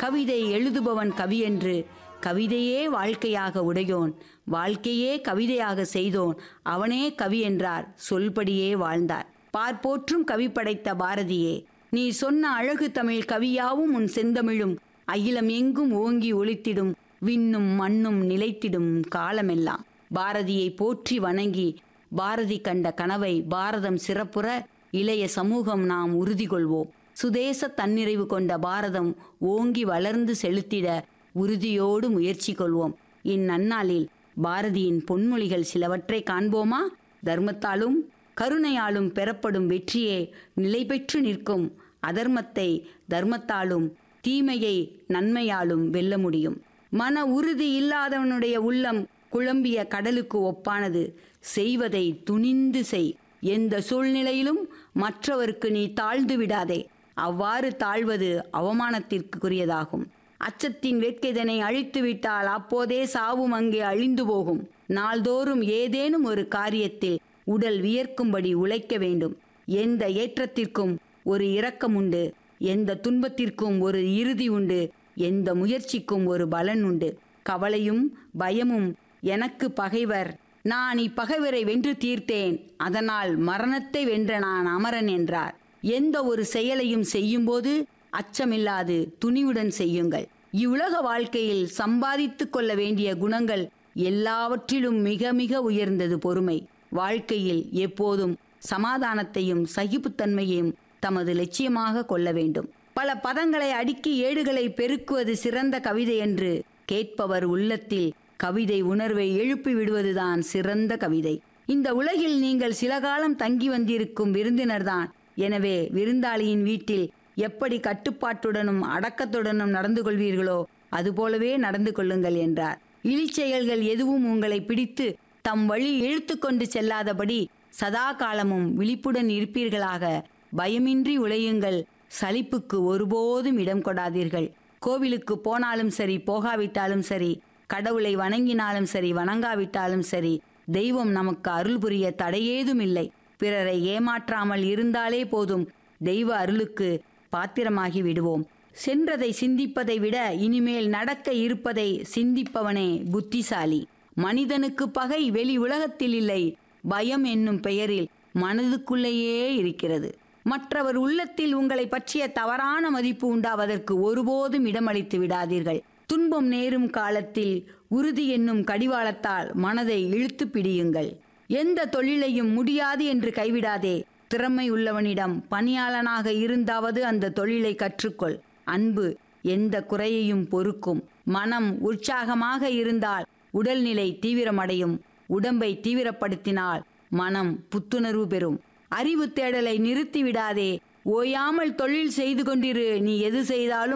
கவிதை எழுதுபவன் கவி என்று கவிதையே வாழ்க்கையாக உடையோன் வாழ்க்கையே கவிதையாக செய்தோன் அவனே கவி என்றார் சொல்படியே வாழ்ந்தார் பார்ப்போற்றும் கவி படைத்த பாரதியே நீ சொன்ன அழகு தமிழ் கவியாவும் உன் செந்தமிழும் அகிலம் எங்கும் ஓங்கி ஒளித்திடும் விண்ணும் மண்ணும் நிலைத்திடும் காலமெல்லாம் பாரதியை போற்றி வணங்கி பாரதி கண்ட கனவை பாரதம் சிறப்புற இளைய சமூகம் நாம் உறுதி கொள்வோம் சுதேச தன்னிறைவு கொண்ட பாரதம் ஓங்கி வளர்ந்து செலுத்திட உறுதியோடு முயற்சி கொள்வோம் இந்நன்னாளில் பாரதியின் பொன்மொழிகள் சிலவற்றை காண்போமா தர்மத்தாலும் கருணையாலும் பெறப்படும் வெற்றியே நிலை பெற்று நிற்கும் அதர்மத்தை தர்மத்தாலும் தீமையை நன்மையாலும் வெல்ல முடியும் மன உறுதி இல்லாதவனுடைய உள்ளம் குழம்பிய கடலுக்கு ஒப்பானது செய்வதை துணிந்து செய் எந்த சூழ்நிலையிலும் மற்றவருக்கு நீ தாழ்ந்து விடாதே அவ்வாறு தாழ்வது அவமானத்திற்குரியதாகும் அச்சத்தின் வேட்கைதனை அழித்துவிட்டால் அப்போதே சாவும் அங்கே அழிந்து போகும் நாள்தோறும் ஏதேனும் ஒரு காரியத்தில் உடல் வியர்க்கும்படி உழைக்க வேண்டும் எந்த ஏற்றத்திற்கும் ஒரு இரக்கம் உண்டு எந்த துன்பத்திற்கும் ஒரு இறுதி உண்டு எந்த முயற்சிக்கும் ஒரு பலன் உண்டு கவலையும் பயமும் எனக்கு பகைவர் நான் இப்பகைவரை வென்று தீர்த்தேன் அதனால் மரணத்தை வென்ற நான் அமரன் என்றார் எந்த ஒரு செயலையும் செய்யும்போது அச்சமில்லாது துணிவுடன் செய்யுங்கள் இவ்வுலக வாழ்க்கையில் சம்பாதித்துக் கொள்ள வேண்டிய குணங்கள் எல்லாவற்றிலும் மிக மிக உயர்ந்தது பொறுமை வாழ்க்கையில் எப்போதும் சமாதானத்தையும் சகிப்புத்தன்மையையும் தமது லட்சியமாக கொள்ள வேண்டும் பல பதங்களை அடுக்கி ஏடுகளை பெருக்குவது சிறந்த கவிதை என்று கேட்பவர் உள்ளத்தில் கவிதை உணர்வை எழுப்பி விடுவதுதான் சிறந்த கவிதை இந்த உலகில் நீங்கள் சில காலம் தங்கி வந்திருக்கும் விருந்தினர்தான் எனவே விருந்தாளியின் வீட்டில் எப்படி கட்டுப்பாட்டுடனும் அடக்கத்துடனும் நடந்து கொள்வீர்களோ அதுபோலவே நடந்து கொள்ளுங்கள் என்றார் இழிச்செயல்கள் எதுவும் உங்களை பிடித்து தம் வழி இழுத்து கொண்டு செல்லாதபடி சதா காலமும் விழிப்புடன் இருப்பீர்களாக பயமின்றி உழையுங்கள் சலிப்புக்கு ஒருபோதும் இடம் கொடாதீர்கள் கோவிலுக்கு போனாலும் சரி போகாவிட்டாலும் சரி கடவுளை வணங்கினாலும் சரி வணங்காவிட்டாலும் சரி தெய்வம் நமக்கு அருள் புரிய தடையேதும் இல்லை பிறரை ஏமாற்றாமல் இருந்தாலே போதும் தெய்வ அருளுக்கு பாத்திரமாகி விடுவோம் சென்றதை சிந்திப்பதை விட இனிமேல் நடக்க இருப்பதை சிந்திப்பவனே புத்திசாலி மனிதனுக்கு பகை வெளி உலகத்தில் இல்லை பயம் என்னும் பெயரில் மனதுக்குள்ளேயே இருக்கிறது மற்றவர் உள்ளத்தில் உங்களை பற்றிய தவறான மதிப்பு உண்டாவதற்கு ஒருபோதும் இடமளித்து விடாதீர்கள் துன்பம் நேரும் காலத்தில் உறுதி என்னும் கடிவாளத்தால் மனதை இழுத்து பிடியுங்கள் எந்த தொழிலையும் முடியாது என்று கைவிடாதே திறமை உள்ளவனிடம் பணியாளனாக இருந்தாவது அந்த தொழிலை கற்றுக்கொள் அன்பு எந்த குறையையும் பொறுக்கும் மனம் உற்சாகமாக இருந்தால் உடல்நிலை தீவிரமடையும் உடம்பை தீவிரப்படுத்தினால் மனம் புத்துணர்வு பெறும் அறிவு தேடலை நிறுத்திவிடாதே ஓயாமல் தொழில் செய்து கொண்டிரு நீ எது செய்தாலும்